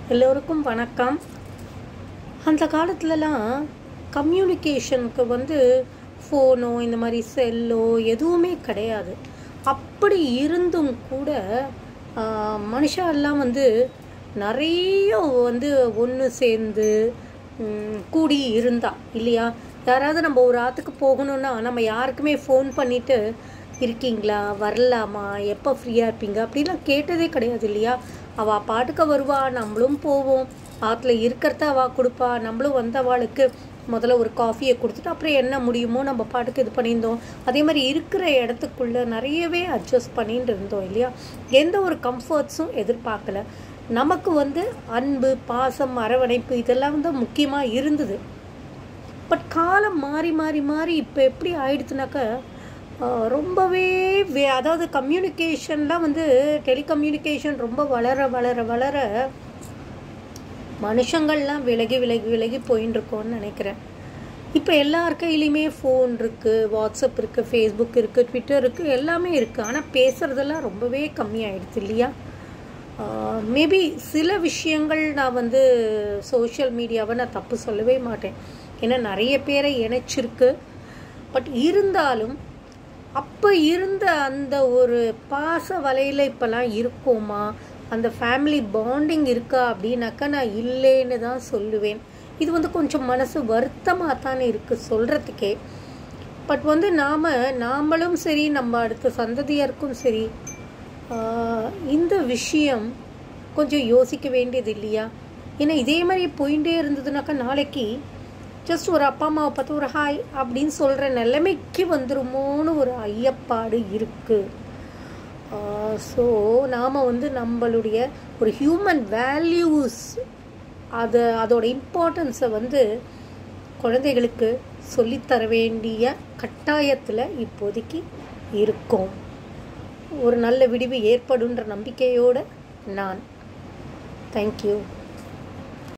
எல்லோருக்கும் வணக்கம் அந்த காலத்துலலாம் கம்யூனிகேஷனுக்கு வந்து ஃபோனோ இந்த மாதிரி செல்லோ எதுவுமே கிடையாது அப்படி இருந்தும் கூட ஆஹ், மனுஷா எல்லாம் வந்து நிறைய வந்து ஒன்று சேர்ந்து ம், கூடி இருந்தா இல்லையா யாராவது நம்ம ஒரு ஆற்றுக்கு போகணுன்னா நம்ம யாருக்குமே ஃபோன் பண்ணிட்டு இருக்கீங்களா வரலாமா எப்போ ஃப்ரீயாக இருப்பீங்க அப்படிலாம் கேட்டதே கிடையாது இல்லையா அவள் பாட்டுக்க வருவா நம்மளும் போவோம் ஆற்றுல இருக்கிறத அவள் கொடுப்பா நம்மளும் வந்தவாளுக்கு முதல்ல ஒரு காஃபியை கொடுத்துட்டு அப்புறம் என்ன முடியுமோ நம்ம பாட்டுக்கு இது பண்ணியிருந்தோம் அதே மாதிரி இருக்கிற இடத்துக்குள்ள நிறையவே அட்ஜஸ்ட் பண்ணிட்டு இருந்தோம் இல்லையா எந்த ஒரு கம்ஃபர்ட்ஸும் எதிர்பார்க்கல நமக்கு வந்து அன்பு பாசம் அரவணைப்பு இதெல்லாம் வந்து முக்கியமாக இருந்தது பட் காலம் மாறி மாறி மாறி இப்போ எப்படி ஆயிடுச்சுனாக்கா ஆஹ், ரொம்பவே வே அதாவது கம்யூனிகேஷன்லாம் வந்து டெலிகம்யூனிகேஷன் ரொம்ப வளர வளர வளர மனுஷங்கள்லாம் விலகி விலகி விலகி போயின்னு இருக்கோன்னு நினைக்கிறேன் இப்போ எல்லார் கையிலையுமே ஃபோன் இருக்குது வாட்ஸ்அப் இருக்குது ஃபேஸ்புக் இருக்குது ட்விட்டர் இருக்குது எல்லாமே இருக்குது ஆனால் பேசுகிறதெல்லாம் ரொம்பவே கம்மியாயிடுது இல்லையா மேபி சில விஷயங்கள் நான் வந்து சோஷியல் மீடியாவை நான் தப்பு சொல்லவே மாட்டேன் ஏன்னா நிறைய பேரை இணைச்சிருக்கு பட் இருந்தாலும் அப்போ இருந்த அந்த ஒரு பாச வலையில் இப்போல்லாம் இருக்கோமா அந்த ஃபேமிலி பாண்டிங் இருக்கா அப்படின்னாக்கா நான் இல்லைன்னு தான் சொல்லுவேன் இது வந்து கொஞ்சம் மனசு வருத்தமாக தானே இருக்குது சொல்கிறதுக்கே பட் வந்து நாம் நாமளும் சரி நம்ம அடுத்த சந்ததியருக்கும் சரி ஆஹ், இந்த விஷயம் கொஞ்சம் யோசிக்க வேண்டியது இல்லையா ஏன்னா இதே மாதிரி போயிட்டே இருந்ததுனாக்கா நாளைக்கு ஜஸ்ட் ஒரு அப்பா அம்மாவை பார்த்து ஒரு ஹாய் அப்படின்னு சொல்கிற நிலைமைக்கு வந்துருமோன்னு ஒரு ஐயப்பாடு இருக்குது ஸோ நாம் வந்து நம்மளுடைய ஒரு ஹியூமன் வேல்யூஸ் அதை அதோட இம்பார்ட்டன்ஸை வந்து குழந்தைகளுக்கு சொல்லித்தர வேண்டிய கட்டாயத்தில் இப்போதைக்கு இருக்கோம் ஒரு நல்ல விடிவு ஏற்படுன்ற நம்பிக்கையோடு நான் தேங்க்யூ